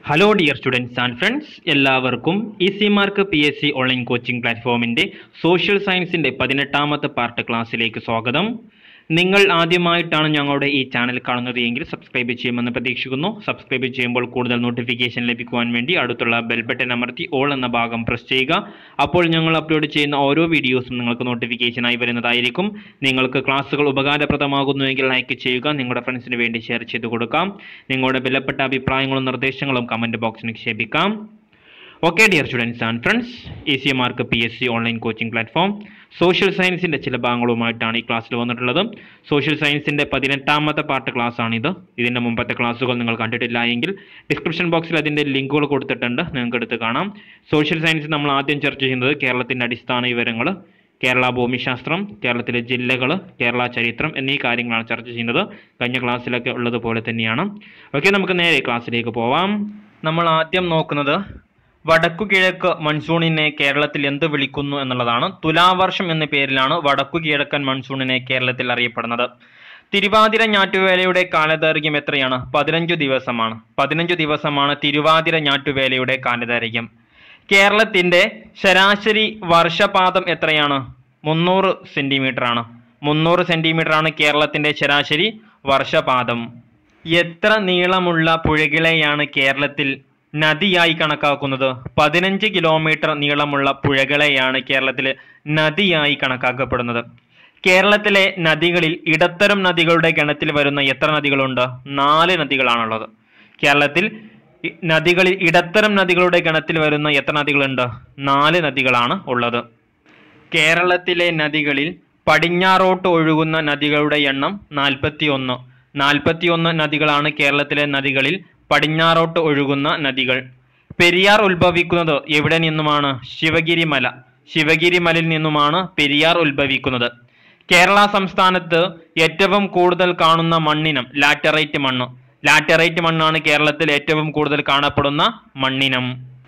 hello dear students and friends എല്ലാവർക്കും easy mark P S C online coaching പ്ലാറ്റ്ഫോമിൻ്റെ social സയൻസിൻ്റെ പതിനെട്ടാമത്തെ part ക്ലാസ്സിലേക്ക് സ്വാഗതം നിങ്ങൾ ആദ്യമായിട്ടാണ് ഞങ്ങളുടെ ഈ ചാനൽ കാണുന്നത് എങ്കിൽ സബ്സ്ക്രൈബ് ചെയ്യുമെന്ന് പ്രതീക്ഷിക്കുന്നു സബ്സ്ക്രൈബ് ചെയ്യുമ്പോൾ കൂടുതൽ നോട്ടിഫിക്കേഷൻ ലഭിക്കുവാൻ വേണ്ടി അടുത്തുള്ള ബെൽ ബട്ടൺ അമർത്തി ഓൾ എന്ന ഭാഗം പ്രസ് ചെയ്യുക അപ്പോൾ ഞങ്ങൾ അപ്ലോഡ് ചെയ്യുന്ന ഓരോ വീഡിയോസും നിങ്ങൾക്ക് നോട്ടിഫിക്കേഷനായി വരുന്നതായിരിക്കും നിങ്ങൾക്ക് ക്ലാസ്സുകൾ ഉപകാരപ്രദമാകുന്നുവെങ്കിൽ ലൈക്ക് ചെയ്യുക നിങ്ങളുടെ ഫ്രണ്ട്സിന് വേണ്ടി ഷെയർ ചെയ്ത് കൊടുക്കാം നിങ്ങളുടെ വിലപ്പെട്ട അഭിപ്രായങ്ങളും നിർദ്ദേശങ്ങളും കമൻറ്റ് ബോക്സിൽ നിക്ഷേപിക്കാം okay dear students and friends easy mark P S C online coaching platform social സയൻസിൻ്റെ ചില ഭാഗങ്ങളുമായിട്ടാണ് ഈ ക്ലാസ്സിൽ വന്നിട്ടുള്ളത് സോഷ്യൽ സയൻസിൻ്റെ പതിനെട്ടാമത്തെ പാർട്ട് ക്ലാസ് ആണിത് ഇതിൻ്റെ മുമ്പത്തെ ക്ലാസ്സുകൾ നിങ്ങൾ കണ്ടിട്ടില്ല എങ്കിൽ ഡിസ്ക്രിപ്ഷൻ ബോക്സിൽ അതിൻ്റെ ലിങ്കുകൾ കൊടുത്തിട്ടുണ്ട് നിങ്ങൾക്ക് എടുത്ത് കാണാം സോഷ്യൽ സയൻസ് നമ്മൾ ആദ്യം ചർച്ച ചെയ്യുന്നത് കേരളത്തിൻ്റെ അടിസ്ഥാന വിവരങ്ങൾ കേരള ഭൂമിശാസ്ത്രം കേരളത്തിലെ ജില്ലകൾ കേരള ചരിത്രം എന്നീ കാര്യങ്ങളാണ് ചർച്ച ചെയ്യുന്നത് കഴിഞ്ഞ ക്ലാസ്സിലൊക്കെ ഉള്ളതുപോലെ തന്നെയാണ് ഓക്കെ നമുക്ക് നേരെ ക്ലാസ്സിലേക്ക് പോവാം നമ്മൾ ആദ്യം നോക്കുന്നത് വടക്കു കിഴക്ക് മൺസൂണിനെ കേരളത്തിൽ എന്ത് വിളിക്കുന്നു എന്നുള്ളതാണ് തുലാവർഷം എന്ന പേരിലാണ് വടക്കു കിഴക്കൻ മൺസൂണിനെ കേരളത്തിൽ അറിയപ്പെടുന്നത് തിരുവാതിര ഞാറ്റുവേലയുടെ കാലദൈർഘ്യം എത്രയാണ് പതിനഞ്ചു ദിവസമാണ് പതിനഞ്ചു ദിവസമാണ് തിരുവാതിര ഞാറ്റുവേലയുടെ കാലദൈർഘ്യം കേരളത്തിന്റെ ശരാശരി വർഷപാതം എത്രയാണ് മുന്നൂറ് സെന്റിമീറ്റർ ആണ് മുന്നൂറ് സെന്റിമീറ്റർ ആണ് കേരളത്തിന്റെ ശരാശരി വർഷപാതം എത്ര നീളമുള്ള പുഴകളെയാണ് കേരളത്തിൽ നദിയായി കണക്കാക്കുന്നത് പതിനഞ്ച് കിലോമീറ്റർ നീളമുള്ള പുഴകളെയാണ് കേരളത്തിൽ നദിയായി കണക്കാക്കപ്പെടുന്നത് കേരളത്തിലെ നദികളിൽ ഇടത്തരം നദികളുടെ ഗണത്തിൽ വരുന്ന എത്ര നദികളുണ്ട് നാല് നദികളാണുള്ളത് കേരളത്തിൽ ഇ- നദികളിൽ ഇടത്തരം നദികളുടെ ഗണത്തിൽ വരുന്ന എത്ര നദികളുണ്ട് നാല് നദികളാണ് ഉള്ളത് കേരളത്തിലെ നദികളിൽ പടിഞ്ഞാറോട്ട് ഒഴുകുന്ന നദികളുടെ എണ്ണം നാൽപ്പത്തി ഒന്ന് നാൽപ്പത്തി ഒന്ന് നദികളാണ് കേരളത്തിലെ നദികളിൽ പടിഞ്ഞാറോട്ട് ഒഴുകുന്ന നദികൾ പെരിയാർ ഉത്ഭവിക്കുന്നത് എവിടെ നിന്നുമാണ് ശിവഗിരി മല ശിവഗിരി മലയിൽ നിന്നുമാണ് പെരിയാർ ഉത്ഭവിക്കുന്നത് കേരള സംസ്ഥാനത്ത് ഏറ്റവും കൂടുതൽ കാണുന്ന മണ്ണിനം ലാറ്ററൈറ്റ് മണ്ണ് ലാറ്ററൈറ്റ് മണ്ണാണ് കേരളത്തിൽ ഏറ്റവും കൂടുതൽ കാണപ്പെടുന്ന മണ്ണിനം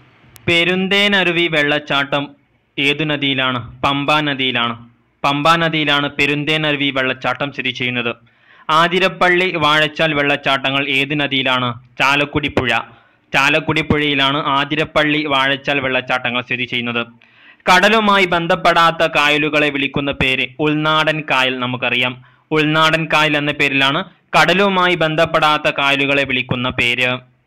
പെരുന്തേനരുവി വെള്ളച്ചാട്ടം ഏതു നദിയിലാണ് പമ്പാ നദിയിലാണ് പമ്പാ നദിയിലാണ് പെരുന്തേനരുവി വെള്ളച്ചാട്ടം സ്ഥിതി ചെയ്യുന്നത് ആതിരപ്പള്ളി വാഴച്ചാൽ വെള്ളച്ചാട്ടങ്ങൾ ഏത് നദിയിലാണ് ചാലക്കുടി പുഴ ചാലക്കുടി പുഴയിലാണ് ആതിരപ്പള്ളി വാഴച്ചാൽ വെള്ളച്ചാട്ടങ്ങൾ സ്ഥിതി ചെയ്യുന്നത് കടലുമായി ബന്ധപ്പെടാത്ത കായലുകളെ വിളിക്കുന്ന പേര് ഉൾനാടൻ കായൽ നമുക്കറിയാം ഉൾനാടൻ കായൽ എന്ന പേരിലാണ് കടലുമായി ബന്ധപ്പെടാത്ത കായലുകളെ വിളിക്കുന്ന പേര്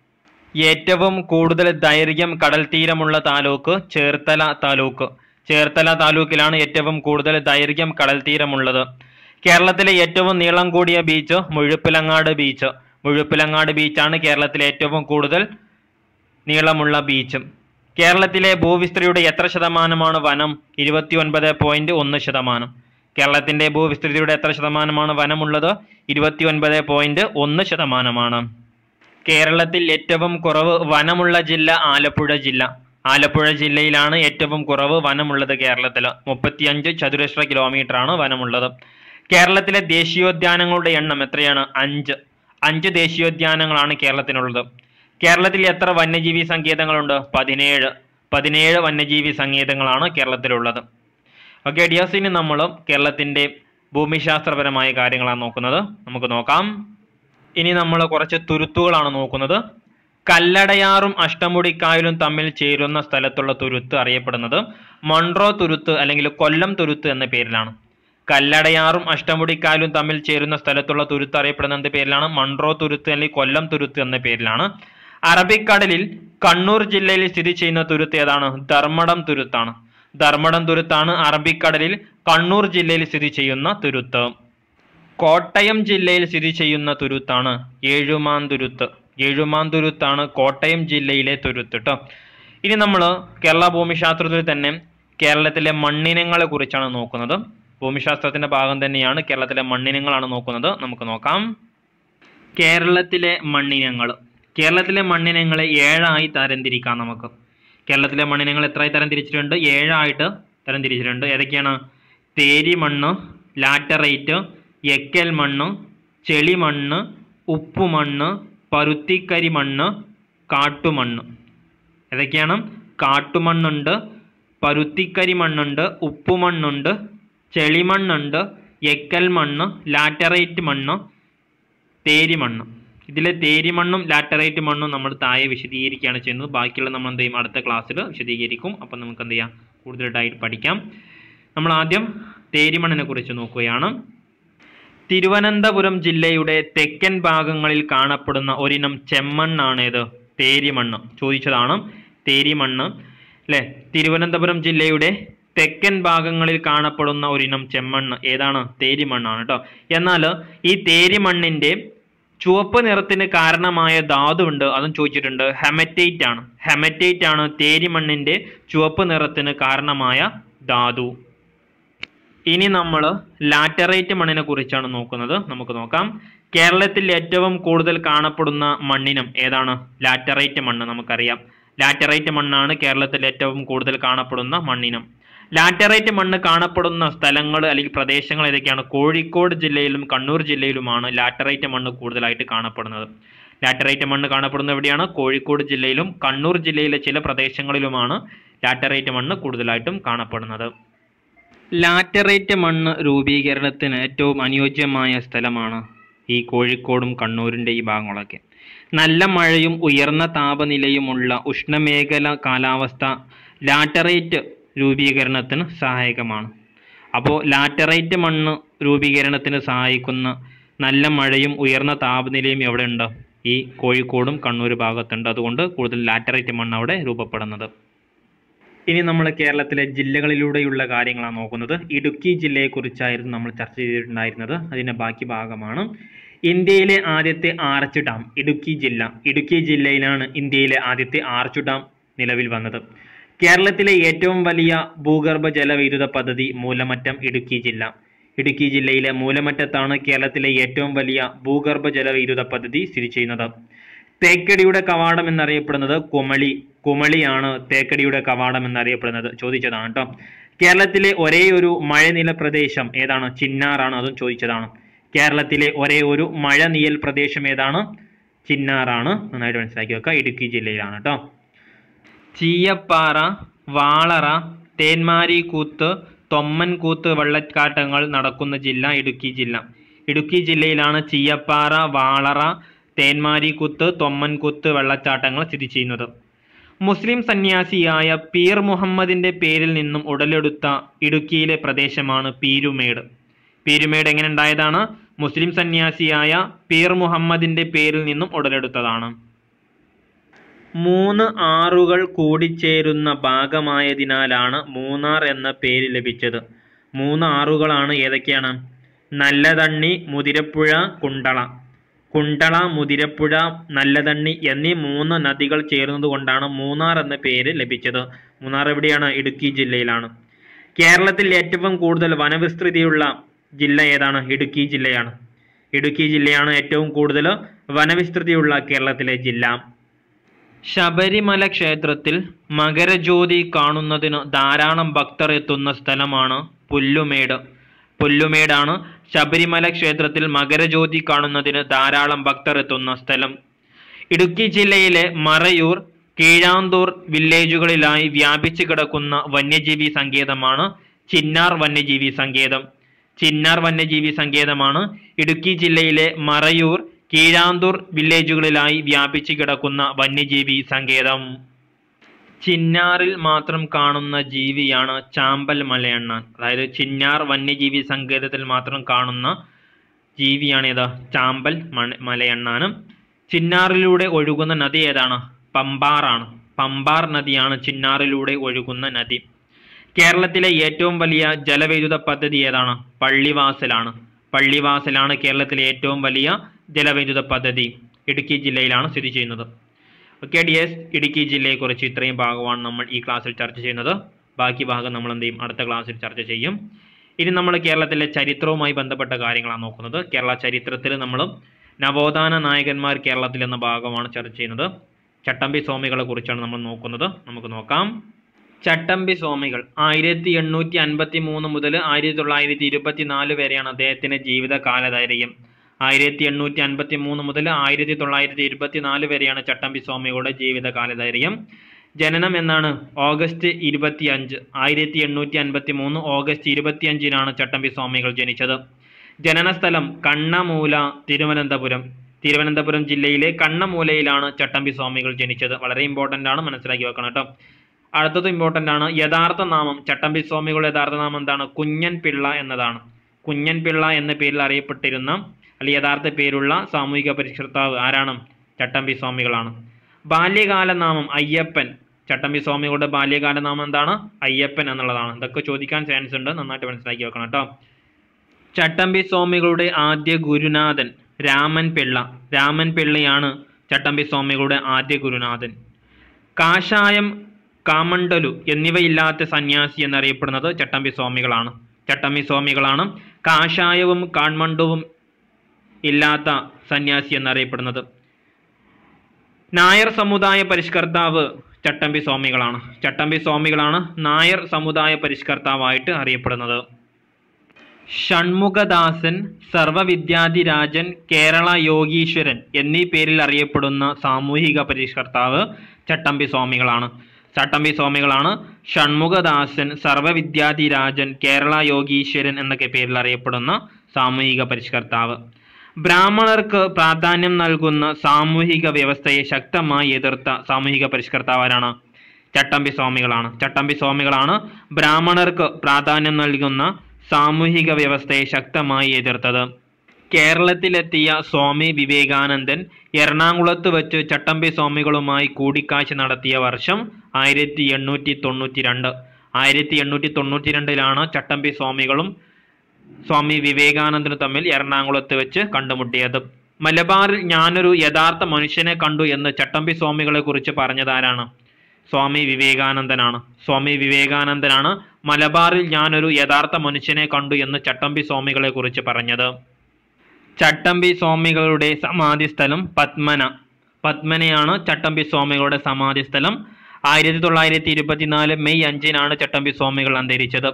ഏറ്റവും കൂടുതൽ ദൈർഘ്യം കടൽ തീരമുള്ള താലൂക്ക് ചേർത്തല താലൂക്ക് ചേർത്തല താലൂക്കിലാണ് ഏറ്റവും കൂടുതൽ ദൈർഘ്യം കടൽ തീരമുള്ളത് കേരളത്തിലെ ഏറ്റവും നീളം കൂടിയ ബീച്ച് മുഴുപ്പിലങ്ങാട് ബീച്ച് മുഴുപ്പിലങ്ങാട് ബീച്ചാണ് കേരളത്തിലെ ഏറ്റവും കൂടുതൽ നീളമുള്ള ബീച്ച് കേരളത്തിലെ ഭൂവിസ്തൃതിയുടെ എത്ര ശതമാനമാണ് വനം ഇരുപത്തി ഒൻപത് പോയിന്റ് ഒന്ന് ശതമാനം കേരളത്തിന്റെ ഭൂവിസ്തൃതിയുടെ എത്ര ശതമാനമാണ് വനമുള്ളത് ഇരുപത്തി ഒൻപത് പോയിന്റ് ഒന്ന് ശതമാനമാണ് കേരളത്തിൽ ഏറ്റവും കുറവ് വനമുള്ള ജില്ല ആലപ്പുഴ ജില്ല ആലപ്പുഴ ജില്ലയിലാണ് ഏറ്റവും കുറവ് വനമുള്ളത് കേരളത്തിൽ മുപ്പത്തിയഞ്ച് ചതുരശ്ര കിലോമീറ്റർ ആണ് വനമുള്ളത് കേരളത്തിലെ ദേശീയോദ്യാനങ്ങളുടെ എണ്ണം എത്രയാണ് അഞ്ച് അഞ്ച് ദേശീയോദ്യാനങ്ങളാണ് കേരളത്തിനുള്ളത് കേരളത്തിൽ എത്ര വന്യജീവി സങ്കേതങ്ങളുണ്ട് പതിനേഴ് പതിനേഴ് വന്യജീവി സങ്കേതങ്ങളാണ് കേരളത്തിലുള്ളത് ഓക്കെ ഡിയാസ് ഇനി നമ്മൾ കേരളത്തിന്റെ ഭൂമിശാസ്ത്രപരമായ കാര്യങ്ങളാണ് നോക്കുന്നത് നമുക്ക് നോക്കാം ഇനി നമ്മൾ കുറച്ച് തുരുത്തുകളാണ് നോക്കുന്നത് കല്ലടയാറും അഷ്ടമുടിക്കായലും തമ്മിൽ ചേരുന്ന സ്ഥലത്തുള്ള തുരുത്ത് അറിയപ്പെടുന്നത് മൺട്രോ തുരുത്ത് അല്ലെങ്കിൽ കൊല്ലം തുരുത്ത് എന്ന പേരിലാണ് കല്ലടയാറും അഷ്ടമുടിക്കായലും തമ്മിൽ ചേരുന്ന സ്ഥലത്തുള്ള തുരുത്ത് അറിയപ്പെടുന്ന എന്ത് പേരിലാണ് മൺട്രോ തുരുത്ത് അല്ലെങ്കിൽ കൊല്ലം തുരുത്ത് എന്ന പേരിലാണ് അറബിക്കടലിൽ കണ്ണൂർ ജില്ലയിൽ സ്ഥിതി ചെയ്യുന്ന തുരുത്ത് ഏതാണ് ധർമ്മടം തുരുത്താണ് ധർമ്മടം തുരുത്താണ് അറബിക്കടലിൽ കണ്ണൂർ ജില്ലയിൽ സ്ഥിതി ചെയ്യുന്ന തുരുത്ത് കോട്ടയം ജില്ലയിൽ സ്ഥിതി ചെയ്യുന്ന തുരുത്താണ് ഏഴുമാൻ തുരുത്ത് ഏഴുമാൻ തുരുത്താണ് കോട്ടയം ജില്ലയിലെ തുരുത്ത് കേട്ടോ ഇനി നമ്മൾ കേരള ഭൂമിശാസ്ത്രത്തിൽ തന്നെ കേരളത്തിലെ മണ്ണിനങ്ങളെ കുറിച്ചാണ് നോക്കുന്നത് ഭൂമിശാസ്ത്രത്തിന്റെ ഭാഗം തന്നെയാണ് കേരളത്തിലെ മണ്ണിനങ്ങളാണ് നോക്കുന്നത് നമുക്ക് നോക്കാം കേരളത്തിലെ മണ്ണിനങ്ങൾ കേരളത്തിലെ മണ്ണിനങ്ങളെ ഏഴായി തരംതിരിക്കാം നമുക്ക് കേരളത്തിലെ മണ്ണിനങ്ങൾ എത്രയായി തരംതിരിച്ചിട്ടുണ്ട് ഏഴായിട്ട് തരംതിരിച്ചിട്ടുണ്ട് ഏതൊക്കെയാണ് തേരി മണ്ണ് ലാറ്ററൈറ്റ് എക്കൽ മണ്ണ് ചെളിമണ്ണ് ഉപ്പുമണ്ണ് പരുത്തിക്കരി മണ്ണ് കാട്ടുമണ്ണ് ഏതൊക്കെയാണ് കാട്ടുമണ്ണുണ്ട് പരുത്തിക്കരി മണ്ണുണ്ട് ഉപ്പുമണ്ണുണ്ട് ചെളിമണ്ണുണ്ട് എക്കൽ മണ്ണ് ലാറ്ററൈറ്റ് മണ്ണ് തേരി മണ്ണ് ഇതിലെ തേരി മണ്ണും ലാറ്ററൈറ്റ് മണ്ണും നമ്മൾ താഴെ വിശദീകരിക്കുകയാണ് ചെയ്യുന്നത് ബാക്കിയുള്ള നമ്മൾ എന്ത് ചെയ്യും അടുത്ത ക്ലാസ്സിൽ വിശദീകരിക്കും അപ്പം നമുക്ക് എന്ത് ചെയ്യാം കൂടുതലായിട്ട് പഠിക്കാം നമ്മൾ ആദ്യം തേരി മണ്ണിനെ കുറിച്ച് നോക്കുകയാണ് തിരുവനന്തപുരം ജില്ലയുടെ തെക്കൻ ഭാഗങ്ങളിൽ കാണപ്പെടുന്ന ഒരിനം ചെമ്മണ്ണാണ് ഏത് തേരിമണ്ണ് ചോദിച്ചതാണ് തേരിമണ്ണ് അല്ലേ തിരുവനന്തപുരം ജില്ലയുടെ തെക്കൻ ഭാഗങ്ങളിൽ കാണപ്പെടുന്ന ഒരിനം ചെമ്മണ്ണ് ഏതാണ് തേരിമണ്ണാണ് കേട്ടോ എന്നാൽ ഈ തേരിമണ്ണിന്റെ ചുവപ്പ് നിറത്തിന് കാരണമായ ധാതു ഉണ്ട് അതും ചോദിച്ചിട്ടുണ്ട് ഹെമറ്റൈറ്റ് ആണ് ഹെമറ്റൈറ്റ് ആണ് തേരിമണ്ണിന്റെ ചുവപ്പ് നിറത്തിന് കാരണമായ ധാതു ഇനി നമ്മൾ ലാറ്ററൈറ്റ് മണ്ണിനെ കുറിച്ചാണ് നോക്കുന്നത് നമുക്ക് നോക്കാം കേരളത്തിൽ ഏറ്റവും കൂടുതൽ കാണപ്പെടുന്ന മണ്ണിനം ഏതാണ് ലാറ്ററൈറ്റ് മണ്ണ് നമുക്കറിയാം ലാറ്ററൈറ്റ് മണ്ണാണ് കേരളത്തിൽ ഏറ്റവും കൂടുതൽ കാണപ്പെടുന്ന മണ്ണിനം ലാറ്ററൈറ്റ് മണ്ണ് കാണപ്പെടുന്ന സ്ഥലങ്ങൾ അല്ലെങ്കിൽ പ്രദേശങ്ങൾ ഏതൊക്കെയാണ് കോഴിക്കോട് ജില്ലയിലും കണ്ണൂർ ജില്ലയിലുമാണ് ലാറ്ററൈറ്റ് മണ്ണ് കൂടുതലായിട്ട് കാണപ്പെടുന്നത് ലാറ്ററൈറ്റ് മണ്ണ് കാണപ്പെടുന്നത് എവിടെയാണ് കോഴിക്കോട് ജില്ലയിലും കണ്ണൂർ ജില്ലയിലെ ചില പ്രദേശങ്ങളിലുമാണ് ലാറ്ററൈറ്റ് മണ്ണ് കൂടുതലായിട്ടും കാണപ്പെടുന്നത് ലാറ്ററൈറ്റ് മണ്ണ് രൂപീകരണത്തിന് ഏറ്റവും അനുയോജ്യമായ സ്ഥലമാണ് ഈ കോഴിക്കോടും കണ്ണൂരിൻ്റെ ഈ ഭാഗങ്ങളൊക്കെ നല്ല മഴയും ഉയർന്ന താപനിലയുമുള്ള ഉഷ്ണമേഖല കാലാവസ്ഥ ലാറ്ററൈറ്റ് രൂപീകരണത്തിന് സഹായകമാണ് അപ്പോൾ ലാറ്ററൈറ്റ് മണ്ണ് രൂപീകരണത്തിന് സഹായിക്കുന്ന നല്ല മഴയും ഉയർന്ന താപനിലയും എവിടെ ഉണ്ട് ഈ കോഴിക്കോടും കണ്ണൂർ ഭാഗത്തുണ്ട് അതുകൊണ്ട് കൂടുതൽ ലാറ്ററൈറ്റ് മണ്ണ് അവിടെ രൂപപ്പെടുന്നത് ഇനി നമ്മൾ കേരളത്തിലെ ജില്ലകളിലൂടെയുള്ള കാര്യങ്ങളാണ് നോക്കുന്നത് ഇടുക്കി ജില്ലയെക്കുറിച്ചായിരുന്നു നമ്മൾ ചർച്ച ചെയ്തിട്ടുണ്ടായിരുന്നത് അതിൻ്റെ ബാക്കി ഭാഗമാണ് ഇന്ത്യയിലെ ആദ്യത്തെ ആർച്ച് ഡാം ഇടുക്കി ജില്ല ഇടുക്കി ജില്ലയിലാണ് ഇന്ത്യയിലെ ആദ്യത്തെ ആർച്ച് ഡാം നിലവിൽ വന്നത് കേരളത്തിലെ ഏറ്റവും വലിയ ഭൂഗർഭ ജലവൈദ്യുത പദ്ധതി മൂലമറ്റം ഇടുക്കി ജില്ല ഇടുക്കി ജില്ലയിലെ മൂലമറ്റത്താണ് കേരളത്തിലെ ഏറ്റവും വലിയ ഭൂഗർഭ ജലവൈദ്യുത പദ്ധതി സ്ഥിതി ചെയ്യുന്നത് തേക്കടിയുടെ കവാടം എന്നറിയപ്പെടുന്നത് കുമളി കുമളിയാണ് തേക്കടിയുടെ കവാടം എന്നറിയപ്പെടുന്നത് ചോദിച്ചതാണ് കേട്ടോ കേരളത്തിലെ ഒരേ ഒരു മഴനില പ്രദേശം ഏതാണ് ചിന്നാറാണ് അതും ചോദിച്ചതാണ് കേരളത്തിലെ ഒരേ ഒരു മഴനിയൽ പ്രദേശം ഏതാണ് ചിന്നാറാണ് നന്നായിട്ട് മനസ്സിലാക്കി വെക്കുക ഇടുക്കി ജില്ലയിലാണ് കേട്ടോ ചീയപ്പാറ വാളറ തേന്മാരിക്കൂത്ത് തൊമ്മൻകൂത്ത് വെള്ളച്ചാട്ടങ്ങൾ നടക്കുന്ന ജില്ല ഇടുക്കി ജില്ല ഇടുക്കി ജില്ലയിലാണ് ചീയപ്പാറ വാളറ തേന്മാരിക്കുത്ത് തൊമ്മൻകുത്ത് വെള്ളച്ചാട്ടങ്ങൾ സ്ഥിതി ചെയ്യുന്നത് മുസ്ലിം സന്യാസിയായ പീർ മുഹമ്മദിന്റെ പേരിൽ നിന്നും ഉടലെടുത്ത ഇടുക്കിയിലെ പ്രദേശമാണ് പീരുമേട് പീരുമേട് എങ്ങനെ ഉണ്ടായതാണ് മുസ്ലിം സന്യാസിയായ പീർ മുഹമ്മദിന്റെ പേരിൽ നിന്നും ഉടലെടുത്തതാണ് മൂന്ന് ആറുകൾ കൂടിച്ചേരുന്ന ഭാഗമായതിനാലാണ് മൂന്നാർ എന്ന പേര് ലഭിച്ചത് മൂന്ന് ആറുകളാണ് ഏതൊക്കെയാണ് നല്ലതണ്ണി മുതിരപ്പുഴ കുണ്ടള കുണ്ടള മുതിരപ്പുഴ നല്ലതണ്ണി എന്നീ മൂന്ന് നദികൾ ചേർന്നതുകൊണ്ടാണ് മൂന്നാർ എന്ന പേര് ലഭിച്ചത് മൂന്നാർ എവിടെയാണ് ഇടുക്കി ജില്ലയിലാണ് കേരളത്തിൽ ഏറ്റവും കൂടുതൽ വനവിസ്തൃതിയുള്ള ജില്ല ഏതാണ് ഇടുക്കി ജില്ലയാണ് ഇടുക്കി ജില്ലയാണ് ഏറ്റവും കൂടുതൽ വനവിസ്തൃതിയുള്ള കേരളത്തിലെ ജില്ല ശബരിമല ക്ഷേത്രത്തിൽ മകരജ്യോതി കാണുന്നതിന് ധാരാളം ഭക്തർ എത്തുന്ന സ്ഥലമാണ് പുല്ലുമേട് പുല്ലുമേടാണ് ശബരിമല ക്ഷേത്രത്തിൽ മകരജ്യോതി കാണുന്നതിന് ധാരാളം ഭക്തർ എത്തുന്ന സ്ഥലം ഇടുക്കി ജില്ലയിലെ മറയൂർ കീഴാന്തൂർ വില്ലേജുകളിലായി വ്യാപിച്ചു കിടക്കുന്ന വന്യജീവി സങ്കേതമാണ് ചിന്നാർ വന്യജീവി സങ്കേതം ചിന്നാർ വന്യജീവി സങ്കേതമാണ് ഇടുക്കി ജില്ലയിലെ മറയൂർ കീഴാന്തൂർ വില്ലേജുകളിലായി വ്യാപിച്ചു കിടക്കുന്ന വന്യജീവി സങ്കേതം ചിന്നാറിൽ മാത്രം കാണുന്ന ജീവിയാണ് ചാമ്പൽ മലയണ്ണാൻ അതായത് ചിന്നാർ വന്യജീവി സങ്കേതത്തിൽ മാത്രം കാണുന്ന ജീവിയാണ് ഏതാ ചാമ്പൽ മണ- മലയണ്ണാനും ചിന്നാറിലൂടെ ഒഴുകുന്ന നദി ഏതാണ് പമ്പാറാണ് പമ്പാർ നദിയാണ് ചിന്നാറിലൂടെ ഒഴുകുന്ന നദി കേരളത്തിലെ ഏറ്റവും വലിയ ജലവൈദ്യുത പദ്ധതി ഏതാണ് പള്ളിവാസലാണ് പള്ളിവാസലാണ് കേരളത്തിലെ ഏറ്റവും വലിയ ജലവൈദ്യുത പദ്ധതി ഇടുക്കി ജില്ലയിലാണ് സ്ഥിതി ചെയ്യുന്നത് ഓക്കെ ഡി എസ് ഇടുക്കി ജില്ലയെക്കുറിച്ച് ഇത്രയും ഭാഗമാണ് നമ്മൾ ഈ ക്ലാസ്സിൽ ചർച്ച ചെയ്യുന്നത് ബാക്കി ഭാഗം നമ്മൾ എന്ത് ചെയ്യും അടുത്ത ക്ലാസ്സിൽ ചർച്ച ചെയ്യും ഇനി നമ്മൾ കേരളത്തിലെ ചരിത്രവുമായി ബന്ധപ്പെട്ട കാര്യങ്ങളാണ് നോക്കുന്നത് കേരള ചരിത്രത്തിൽ നമ്മൾ നവോത്ഥാന നായകന്മാർ കേരളത്തിൽ എന്ന ഭാഗമാണ് ചർച്ച ചെയ്യുന്നത് ചട്ടമ്പി സ്വാമികളെ കുറിച്ചാണ് നമ്മൾ നോക്കുന്നത് നമുക്ക് നോക്കാം ചട്ടമ്പി സ്വാമികൾ ആയിരത്തി എണ്ണൂറ്റി അൻപത്തി മൂന്ന് മുതൽ ആയിരത്തി തൊള്ളായിരത്തി ഇരുപത്തി നാല് വരെയാണ് അദ്ദേഹത്തിന്റെ ജീവിത കാലദൈർഘ്യം ആയിരത്തി എണ്ണൂറ്റി അൻപത്തി മൂന്ന് മുതൽ ആയിരത്തി തൊള്ളായിരത്തി ഇരുപത്തി നാല് വരെയാണ് ചട്ടമ്പി സ്വാമികളുടെ ജീവിത കാലദൈർഘ്യം ജനനം എന്നാണ് ഓഗസ്റ്റ് ഇരുപത്തി അഞ്ച് ആയിരത്തി എണ്ണൂറ്റി അൻപത്തി മൂന്ന് ഓഗസ്റ്റ് ഇരുപത്തി അഞ്ചിനാണ് ചട്ടമ്പി സ്വാമികൾ ജനിച്ചത് ജനനസ്ഥലം കണ്ണമൂല തിരുവനന്തപുരം തിരുവനന്തപുരം ജില്ലയിലെ കണ്ണമൂലയിലാണ് ചട്ടമ്പി സ്വാമികൾ ജനിച്ചത് വളരെ ഇമ്പോർട്ടൻ്റ് ആണ് മനസ്സിലാക്കി വെക്കണം കേട്ടോ അടുത്തത് ഇമ്പോർട്ടൻ്റ് ആണ് യഥാർത്ഥ നാമം ചട്ടമ്പി സ്വാമികളുടെ യഥാർത്ഥ നാമം എന്താണ് കുഞ്ഞൻ പിള്ള എന്നതാണ് കുഞ്ഞൻ പിള്ള എന്ന പേരിൽ അറിയപ്പെട്ടിരുന്ന അല്ലെങ്കിൽ യഥാർത്ഥ പേരുള്ള സാമൂഹിക പരിഷ്കർത്താവ് ആരാണ് ചട്ടമ്പി സ്വാമികളാണ് ബാല്യകാല നാമം അയ്യപ്പൻ ചട്ടമ്പി സ്വാമികളുടെ ബാല്യകാല നാമം എന്താണ് അയ്യപ്പൻ എന്നുള്ളതാണ് ഇതൊക്കെ ചോദിക്കാൻ ചാൻസ് ഉണ്ട് നന്നായിട്ട് മനസ്സിലാക്കി വെക്കണം കേട്ടോ ചട്ടമ്പി സ്വാമികളുടെ ആദ്യ ഗുരുനാഥൻ രാമൻ പിള്ള രാമൻ പിള്ളയാണ് ചട്ടമ്പി സ്വാമികളുടെ ആദ്യ ഗുരുനാഥൻ കാഷായം കാമണ്ടലു എന്നിവയില്ലാത്ത സന്യാസി എന്നറിയപ്പെടുന്നത് ചട്ടമ്പി സ്വാമികളാണ് ചട്ടമ്പി സ്വാമികളാണ് കാഷായവും കാൺമണ്ഡവും ഇല്ലാത്ത സന്യാസി എന്നറിയപ്പെടുന്നത് നായർ സമുദായ പരിഷ്കർത്താവ് ചട്ടമ്പി സ്വാമികളാണ് ചട്ടമ്പി സ്വാമികളാണ് നായർ സമുദായ പരിഷ്കർത്താവായിട്ട് അറിയപ്പെടുന്നത് ഷൺമുഖദാസൻ സർവവിദ്യാധിരാജൻ കേരള യോഗീശ്വരൻ എന്നീ പേരിൽ അറിയപ്പെടുന്ന സാമൂഹിക പരിഷ്കർത്താവ് ചട്ടമ്പി സ്വാമികളാണ് ചട്ടമ്പി സ്വാമികളാണ് ഷൺമുഖദാസൻ സർവവിദ്യാധിരാജൻ കേരള യോഗീശ്വരൻ എന്നൊക്കെ പേരിൽ അറിയപ്പെടുന്ന സാമൂഹിക പരിഷ്കർത്താവ് ബ്രാഹ്മണർക്ക് പ്രാധാന്യം നൽകുന്ന സാമൂഹിക വ്യവസ്ഥയെ ശക്തമായി എതിർത്ത സാമൂഹിക പരിഷ്കർത്താവ് ആരാണ് ചട്ടമ്പി സ്വാമികളാണ് ചട്ടമ്പി സ്വാമികളാണ് ബ്രാഹ്മണർക്ക് പ്രാധാന്യം നൽകുന്ന സാമൂഹിക വ്യവസ്ഥയെ ശക്തമായി എതിർത്തത് കേരളത്തിലെത്തിയ സ്വാമി വിവേകാനന്ദൻ എറണാകുളത്ത് വെച്ച് ചട്ടമ്പി സ്വാമികളുമായി കൂടിക്കാഴ്ച നടത്തിയ വർഷം ആയിരത്തി എണ്ണൂറ്റി തൊണ്ണൂറ്റി രണ്ട് ആയിരത്തി എണ്ണൂറ്റി തൊണ്ണൂറ്റി രണ്ടിലാണ് ചട്ടമ്പി സ്വാമികളും സ്വാമി വിവേകാനന്ദനും തമ്മിൽ എറണാകുളത്ത് വെച്ച് കണ്ടുമുട്ടിയത് മലബാറിൽ ഞാനൊരു യഥാർത്ഥ മനുഷ്യനെ കണ്ടു എന്ന് ചട്ടമ്പി സ്വാമികളെ കുറിച്ച് പറഞ്ഞതാരാണ് സ്വാമി വിവേകാനന്ദനാണ് സ്വാമി വിവേകാനന്ദനാണ് മലബാറിൽ ഞാനൊരു യഥാർത്ഥ മനുഷ്യനെ കണ്ടു എന്ന് ചട്ടമ്പി സ്വാമികളെ കുറിച്ച് പറഞ്ഞത് ചട്ടമ്പി സ്വാമികളുടെ സമാധി സ്ഥലം പത്മന പത്മനയാണ് ചട്ടമ്പി സ്വാമികളുടെ സമാധി സ്ഥലം ആയിരത്തി തൊള്ളായിരത്തി ഇരുപത്തിനാല് മെയ് അഞ്ചിനാണ് ചട്ടമ്പി സ്വാമികൾ അന്തരിച്ചത്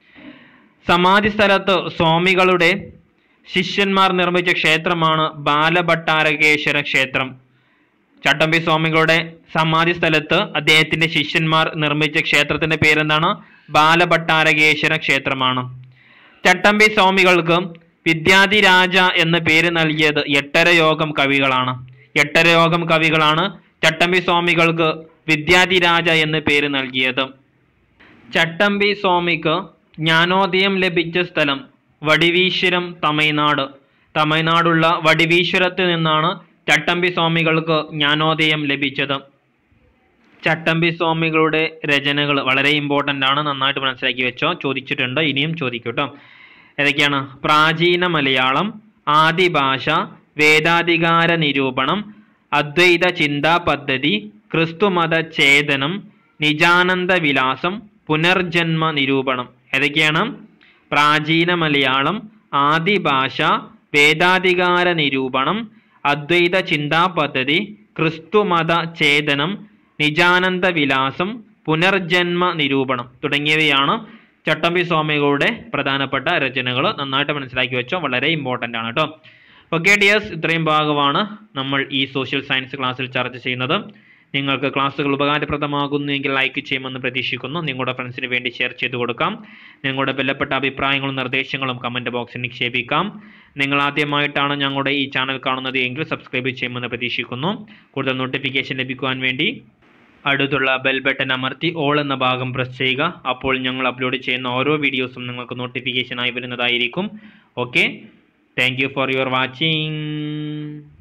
സമാധി സ്ഥലത്ത് സ്വാമികളുടെ ശിഷ്യന്മാർ നിർമ്മിച്ച ക്ഷേത്രമാണ് ബാലഭട്ടാരകേശ്വര ക്ഷേത്രം ചട്ടമ്പി സ്വാമികളുടെ സമാധി സ്ഥലത്ത് അദ്ദേഹത്തിന്റെ ശിഷ്യന്മാർ നിർമ്മിച്ച ക്ഷേത്രത്തിന്റെ പേരെന്താണ് ബാലഭട്ടാരകേശ്വര ക്ഷേത്രമാണ് ചട്ടമ്പി സ്വാമികൾക്ക് വിദ്യാധിരാജ എന്ന പേര് നൽകിയത് എട്ടര യോഗം കവികളാണ് എട്ടര യോഗം കവികളാണ് ചട്ടമ്പി സ്വാമികൾക്ക് വിദ്യാധിരാജ എന്ന പേര് നൽകിയത് ചട്ടമ്പി സ്വാമിക്ക് ജ്ഞാനോദയം ലഭിച്ച സ്ഥലം വടിവീശ്വരം തമിഴ്നാട് തമിഴ്നാടുള്ള വടിവീശ്വരത്ത് നിന്നാണ് ചട്ടമ്പി സ്വാമികൾക്ക് ജ്ഞാനോദയം ലഭിച്ചത് ചട്ടമ്പി സ്വാമികളുടെ രചനകൾ വളരെ ഇമ്പോർട്ടൻ്റ് ആണ് നന്നായിട്ട് മനസ്സിലാക്കി വെച്ചോ ചോദിച്ചിട്ടുണ്ട് ഇനിയും ചോദിക്കും കേട്ടോ ഏതൊക്കെയാണ് പ്രാചീന മലയാളം ആദിഭാഷ വേദാധികാര നിരൂപണം അദ്വൈത ചിന്താ പദ്ധതി ക്രിസ്തുമത ഛേദനം നിജാനന്ദ വിലാസം പുനർജന്മ നിരൂപണം ഏതൊക്കെയാണ് പ്രാചീന മലയാളം ആദിഭാഷ വേദാധികാര നിരൂപണം അദ്വൈത ചിന്താ പദ്ധതി ക്രിസ്തുമത ഛേദനം നിജാനന്ദ വിലാസം പുനർജന്മ നിരൂപണം തുടങ്ങിയവയാണ് ചട്ടമ്പി സ്വാമികളുടെ പ്രധാനപ്പെട്ട രചനകൾ നന്നായിട്ട് മനസ്സിലാക്കി വെച്ചോ വളരെ ഇമ്പോർട്ടൻ്റ് ആണ് കേട്ടോ ഓക്കെ ഡിയേഴ്സ് ഇത്രയും ഭാഗമാണ് നമ്മൾ ഈ സോഷ്യൽ സയൻസ് ക്ലാസ്സിൽ ചർച്ച ചെയ്യുന്നത് നിങ്ങൾക്ക് ക്ലാസ്സുകൾ ഉപകാരപ്രദമാകുന്നുവെങ്കിൽ ലൈക്ക് ചെയ്യുമെന്ന് പ്രതീക്ഷിക്കുന്നു നിങ്ങളുടെ ഫ്രണ്ട്സിന് വേണ്ടി ഷെയർ ചെയ്ത് കൊടുക്കാം നിങ്ങളുടെ വിലപ്പെട്ട അഭിപ്രായങ്ങളും നിർദ്ദേശങ്ങളും കമൻറ്റ് ബോക്സിൽ നിക്ഷേപിക്കാം നിങ്ങൾ ആദ്യമായിട്ടാണ് ഞങ്ങളുടെ ഈ ചാനൽ കാണുന്നത് എങ്കിൽ സബ്സ്ക്രൈബ് ചെയ്യുമെന്ന് പ്രതീക്ഷിക്കുന്നു കൂടുതൽ നോട്ടിഫിക്കേഷൻ ലഭിക്കുവാൻ വേണ്ടി അടുത്തുള്ള ബെൽ ബട്ടൺ അമർത്തി ഓൾ എന്ന ഭാഗം പ്രസ് ചെയ്യുക അപ്പോൾ ഞങ്ങൾ അപ്ലോഡ് ചെയ്യുന്ന ഓരോ വീഡിയോസും നിങ്ങൾക്ക് നോട്ടിഫിക്കേഷനായി വരുന്നതായിരിക്കും okay thank you for your watching